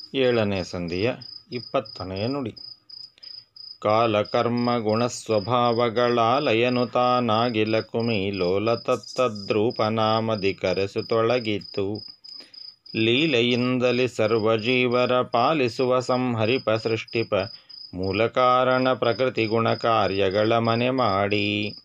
ಏಳನೇ ಸಂಧಿಯ ಇಪ್ಪತ್ತನೆಯ ನುಡಿ ಕಾಲಕರ್ಮ ಗುಣಸ್ವಭಾವಗಳಾಲಯನು ತಾನಾಗಿಲ ಕುಮಿ ಲೋಲ ತತ್ತದ್ರೂಪನಾಮದಿ ಕರೆಸು ತೊಳಗಿತ್ತು ಲೀಲೆಯಿಂದಲಿ ಸರ್ವಜೀವರ ಪಾಲಿಸುವ ಸಂಹರಿಪ ಸೃಷ್ಟಿಪ ಮೂಲ ಕಾರಣ ಪ್ರಕೃತಿ ಗುಣ ಕಾರ್ಯಗಳ ಮನೆ ಮಾಡಿ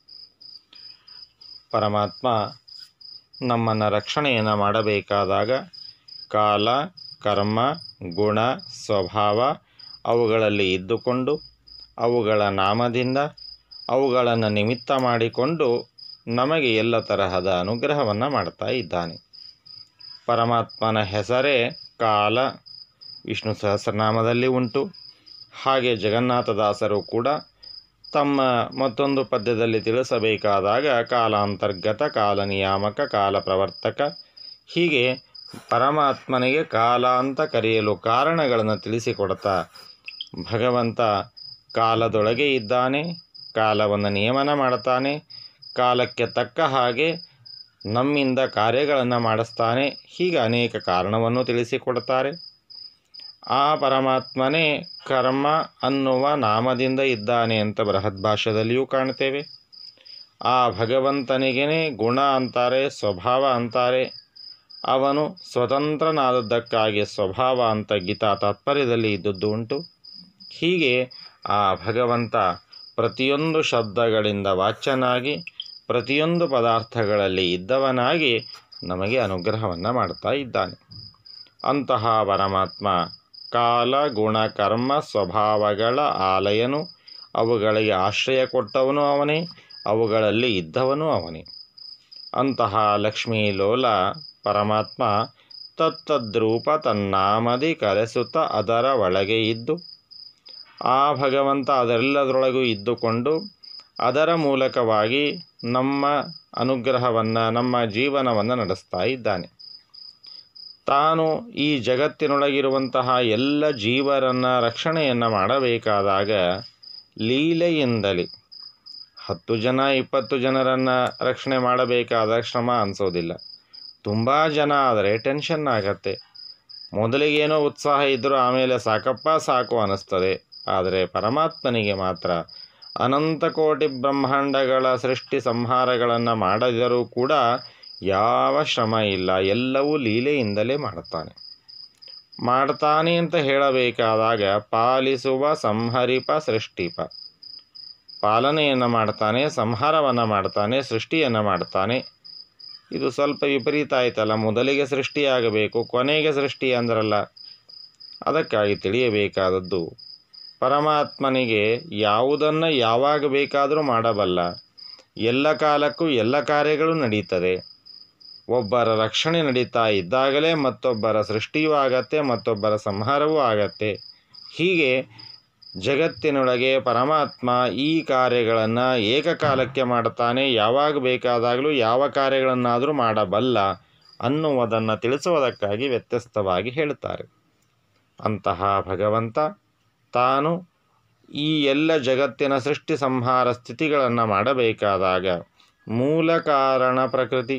ಪರಮಾತ್ಮ ನಮ್ಮನ್ನು ರಕ್ಷಣೆಯನ್ನು ಮಾಡಬೇಕಾದಾಗ ಕಾಲ ಕರ್ಮ ಗುಣ ಸ್ವಭಾವ ಅವುಗಳಲ್ಲಿ ಇದ್ದುಕೊಂಡು ಅವುಗಳ ನಾಮದಿಂದ ಅವುಗಳನ್ನು ನಿಮಿತ್ತ ಮಾಡಿಕೊಂಡು ನಮಗೆ ಎಲ್ಲ ತರಹದ ಅನುಗ್ರಹವನ್ನು ಮಾಡ್ತಾ ಇದ್ದಾನೆ ಪರಮಾತ್ಮನ ಹೆಸರೇ ಕಾಲ ವಿಷ್ಣು ಸಹಸ್ರನಾಮದಲ್ಲಿ ಉಂಟು ಹಾಗೆ ಜಗನ್ನಾಥದಾಸರು ಕೂಡ ತಮ್ಮ ಮತ್ತೊಂದು ಪದ್ಯದಲ್ಲಿ ತಿಳಿಸಬೇಕಾದಾಗ ಕಾಲಾಂತರ್ಗತ ಕಾಲ ನಿಯಾಮಕ ಕಾಲ ಪ್ರವರ್ತಕ ಹೀಗೆ ಪರಮಾತ್ಮನಿಗೆ ಕಾಲ ಅಂತ ಕರೆಯಲು ಕಾರಣಗಳನ್ನು ತಿಳಿಸಿಕೊಡ್ತಾ ಭಗವಂತ ಕಾಲದೊಳಗೆ ಇದ್ದಾನೆ ಕಾಲವನ್ನು ನಿಯಮನ ಮಾಡ್ತಾನೆ ಕಾಲಕ್ಕೆ ತಕ್ಕ ಹಾಗೆ ನಮ್ಮಿಂದ ಕಾರ್ಯಗಳನ್ನು ಮಾಡಿಸ್ತಾನೆ ಹೀಗೆ ಅನೇಕ ಕಾರಣವನ್ನು ತಿಳಿಸಿಕೊಡ್ತಾರೆ ಆ ಪರಮಾತ್ಮನೇ ಕರ್ಮ ಅನ್ನುವ ನಾಮದಿಂದ ಇದ್ದಾನೆ ಅಂತ ಬೃಹದ್ಭಾಷ್ಯದಲ್ಲಿಯೂ ಕಾಣ್ತೇವೆ ಆ ಭಗವಂತನಿಗೇ ಗುಣ ಅಂತಾರೆ ಸ್ವಭಾವ ಅಂತಾರೆ ಅವನು ಸ್ವತಂತ್ರನಾದದ್ದಕ್ಕಾಗಿ ಸ್ವಭಾವ ಅಂತ ಗೀತಾ ತಾತ್ಪರ್ಯದಲ್ಲಿ ಇದ್ದದ್ದು ಉಂಟು ಹೀಗೆ ಆ ಭಗವಂತ ಪ್ರತಿಯೊಂದು ಶಬ್ದಗಳಿಂದ ವಾಚ್ಯನಾಗಿ ಪ್ರತಿಯೊಂದು ಪದಾರ್ಥಗಳಲ್ಲಿ ಇದ್ದವನಾಗಿ ನಮಗೆ ಅನುಗ್ರಹವನ್ನು ಮಾಡ್ತಾ ಇದ್ದಾನೆ ಅಂತಹ ಪರಮಾತ್ಮ ಕಾಲ ಗುಣ ಕರ್ಮ ಸ್ವಭಾವಗಳ ಆಲಯನು ಅವುಗಳಿಗೆ ಆಶ್ರಯ ಕೊಟ್ಟವನು ಅವನೇ ಅವುಗಳಲ್ಲಿ ಇದ್ದವನು ಅವನೇ ಅಂತಹ ಲಕ್ಷ್ಮೀ ಲೋಲ ಪರಮಾತ್ಮ ತತ್ತದ್ರೂಪ ತನ್ನಾಮದಿ ಕರೆಸುತ್ತ ಅದರ ಒಳಗೆ ಇದ್ದು ಆ ಭಗವಂತ ಅದರೆಲ್ಲದರೊಳಗೂ ಇದ್ದುಕೊಂಡು ಅದರ ಮೂಲಕವಾಗಿ ನಮ್ಮ ಅನುಗ್ರಹವನ್ನು ನಮ್ಮ ಜೀವನವನ್ನು ನಡೆಸ್ತಾ ಇದ್ದಾನೆ ತಾನು ಈ ಜಗತ್ತಿನೊಳಗಿರುವಂತಹ ಎಲ್ಲ ಜೀವರನ್ನು ರಕ್ಷಣೆಯನ್ನು ಮಾಡಬೇಕಾದಾಗ ಲೀಲೆಯಿಂದಲೇ ಹತ್ತು ಜನ ಇಪ್ಪತ್ತು ಜನರನ್ನು ರಕ್ಷಣೆ ಮಾಡಬೇಕಾದ ಶ್ರಮ ಅನಿಸೋದಿಲ್ಲ ತುಂಬ ಜನ ಆದರೆ ಟೆನ್ಷನ್ ಆಗತ್ತೆ ಮೊದಲಿಗೇನೋ ಉತ್ಸಾಹ ಇದ್ದರೂ ಆಮೇಲೆ ಸಾಕಪ್ಪ ಸಾಕು ಅನ್ನಿಸ್ತದೆ ಆದರೆ ಪರಮಾತ್ಮನಿಗೆ ಮಾತ್ರ ಅನಂತ ಕೋಟಿ ಬ್ರಹ್ಮಾಂಡಗಳ ಸೃಷ್ಟಿ ಸಂಹಾರಗಳನ್ನು ಮಾಡಿದರೂ ಕೂಡ ಯಾವ ಶ್ರಮ ಇಲ್ಲ ಎಲ್ಲವೂ ಲೀಲೆಯಿಂದಲೇ ಮಾಡ್ತಾನೆ ಮಾಡ್ತಾನೆ ಅಂತ ಹೇಳಬೇಕಾದಾಗ ಪಾಲಿಸುವ ಸಂಹರಿಪ ಸೃಷ್ಟಿಪ ಪಾಲನೆಯನ್ನು ಮಾಡ್ತಾನೆ ಸಂಹಾರವನ್ನು ಮಾಡ್ತಾನೆ ಸೃಷ್ಟಿಯನ್ನು ಮಾಡ್ತಾನೆ ಇದು ಸ್ವಲ್ಪ ವಿಪರೀತ ಆಯ್ತಲ್ಲ ಮೊದಲಿಗೆ ಸೃಷ್ಟಿಯಾಗಬೇಕು ಕೊನೆಗೆ ಸೃಷ್ಟಿ ಅಂದ್ರಲ್ಲ ಅದಕ್ಕಾಗಿ ತಿಳಿಯಬೇಕಾದದ್ದು ಪರಮಾತ್ಮನಿಗೆ ಯಾವುದನ್ನು ಯಾವಾಗ ಬೇಕಾದರೂ ಮಾಡಬಲ್ಲ ಎಲ್ಲ ಕಾಲಕ್ಕೂ ಎಲ್ಲ ಕಾರ್ಯಗಳು ನಡೀತದೆ ಒಬ್ಬರ ರಕ್ಷಣೆ ನಡೀತಾ ಇದ್ದಾಗಲೇ ಮತ್ತೊಬ್ಬರ ಸೃಷ್ಟಿಯೂ ಆಗತ್ತೆ ಮತ್ತೊಬ್ಬರ ಸಂಹಾರವೂ ಆಗತ್ತೆ ಹೀಗೆ ಜಗತ್ತಿನೊಳಗೆ ಪರಮಾತ್ಮ ಈ ಕಾರ್ಯಗಳನ್ನು ಏಕಕಾಲಕ್ಕೆ ಮಾಡ್ತಾನೆ ಯಾವಾಗ ಬೇಕಾದಾಗಲೂ ಯಾವ ಕಾರ್ಯಗಳನ್ನಾದರೂ ಮಾಡಬಲ್ಲ ಅನ್ನುವುದನ್ನು ತಿಳಿಸುವುದಕ್ಕಾಗಿ ವ್ಯತ್ಯಸ್ತವಾಗಿ ಹೇಳ್ತಾರೆ ಅಂತಹ ಭಗವಂತ ತಾನು ಈ ಎಲ್ಲ ಜಗತ್ತಿನ ಸೃಷ್ಟಿ ಸಂಹಾರ ಸ್ಥಿತಿಗಳನ್ನು ಮಾಡಬೇಕಾದಾಗ ಮೂಲ ಕಾರಣ ಪ್ರಕೃತಿ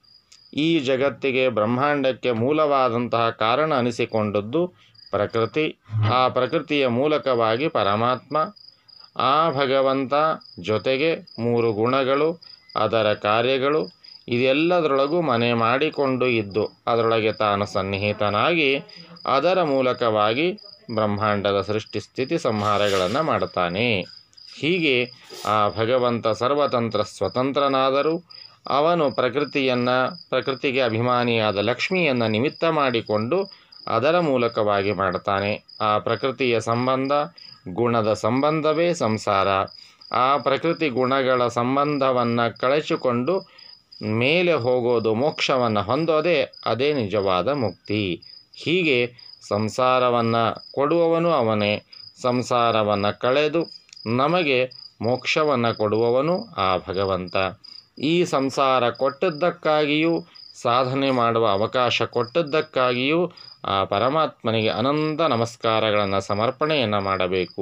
ಈ ಜಗತ್ತಿಗೆ ಬ್ರಹ್ಮಾಂಡಕ್ಕೆ ಮೂಲವಾದಂತಹ ಕಾರಣ ಅನಿಸಿಕೊಂಡದ್ದು ಪ್ರಕೃತಿ ಆ ಪ್ರಕೃತಿಯ ಮೂಲಕವಾಗಿ ಪರಮಾತ್ಮ ಆ ಭಗವಂತ ಜೊತೆಗೆ ಮೂರು ಗುಣಗಳು ಅದರ ಕಾರ್ಯಗಳು ಇದೆಲ್ಲದರೊಳಗೂ ಮನೆ ಮಾಡಿಕೊಂಡು ಇದ್ದು ಅದರೊಳಗೆ ತಾನು ಸನ್ನಿಹಿತನಾಗಿ ಅದರ ಮೂಲಕವಾಗಿ ಬ್ರಹ್ಮಾಂಡದ ಸೃಷ್ಟಿ ಸ್ಥಿತಿ ಸಂಹಾರಗಳನ್ನು ಮಾಡ್ತಾನೆ ಹೀಗೆ ಆ ಭಗವಂತ ಸರ್ವತಂತ್ರ ಸ್ವತಂತ್ರನಾದರೂ ಅವನು ಪ್ರಕೃತಿಯನ್ನು ಪ್ರಕೃತಿಗೆ ಅಭಿಮಾನಿಯಾದ ಲಕ್ಷ್ಮಿಯನ್ನು ನಿಮಿತ್ತ ಮಾಡಿಕೊಂಡು ಅದರ ಮೂಲಕವಾಗಿ ಮಾಡ್ತಾನೆ ಆ ಪ್ರಕೃತಿಯ ಸಂಬಂಧ ಗುಣದ ಸಂಬಂಧವೇ ಸಂಸಾರ ಆ ಪ್ರಕೃತಿ ಗುಣಗಳ ಸಂಬಂಧವನ್ನು ಕಳಚಿಕೊಂಡು ಮೇಲೆ ಹೋಗೋದು ಮೋಕ್ಷವನ್ನು ಹೊಂದೋದೇ ಅದೇ ನಿಜವಾದ ಮುಕ್ತಿ ಹೀಗೆ ಸಂಸಾರವನ್ನು ಕೊಡುವವನು ಅವನೇ ಸಂಸಾರವನ್ನು ಕಳೆದು ನಮಗೆ ಮೋಕ್ಷವನ್ನು ಕೊಡುವವನು ಆ ಭಗವಂತ ಈ ಸಂಸಾರ ಕೊಟ್ಟದ್ದಕ್ಕಾಗಿಯೂ ಸಾಧನೆ ಮಾಡುವ ಅವಕಾಶ ಕೊಟ್ಟದ್ದಕ್ಕಾಗಿಯೂ ಆ ಪರಮಾತ್ಮನಿಗೆ ಅನಂತ ನಮಸ್ಕಾರಗಳನ್ನು ಸಮರ್ಪಣೆಯನ್ನು ಮಾಡಬೇಕು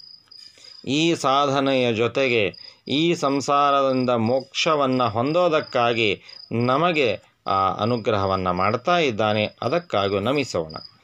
ಈ ಸಾಧನೆಯ ಜೊತೆಗೆ ಈ ಸಂಸಾರದಿಂದ ಮೋಕ್ಷವನ್ನು ಹೊಂದೋದಕ್ಕಾಗಿ ನಮಗೆ ಆ ಅನುಗ್ರಹವನ್ನು ಮಾಡ್ತಾ ಇದ್ದಾನೆ ಅದಕ್ಕಾಗಿ ನಮಿಸೋಣ